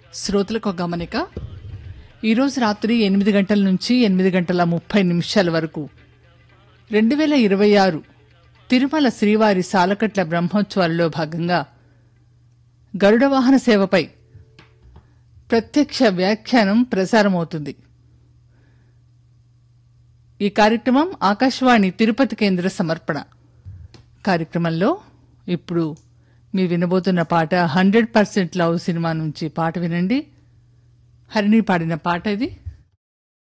శ్రోతలకు ఒక గమనిక ఈరోజు రాత్రి ఎనిమిది గంటల నుంచి ఎనిమిది గంటల ముప్పై నిమిషాల వరకు రెండు వేల ఇరవై ఆరు తిరుమల శ్రీవారి సాలకట్ల బ్రహ్మోత్సవాలలో భాగంగా గరుడ వాహన సేవపై ప్రత్యక్ష వ్యాఖ్యానం ప్రసారమవుతుంది ఈ కార్యక్రమం ఆకాశవాణి తిరుపతి కేంద్ర సమర్పణ కార్యక్రమంలో ఇప్పుడు మీ వినబోతున్న పాట హండ్రెడ్ పర్సెంట్ లవ్ సినిమా నుంచి పాట వినండి హరిణి పాడిన పాట ఇది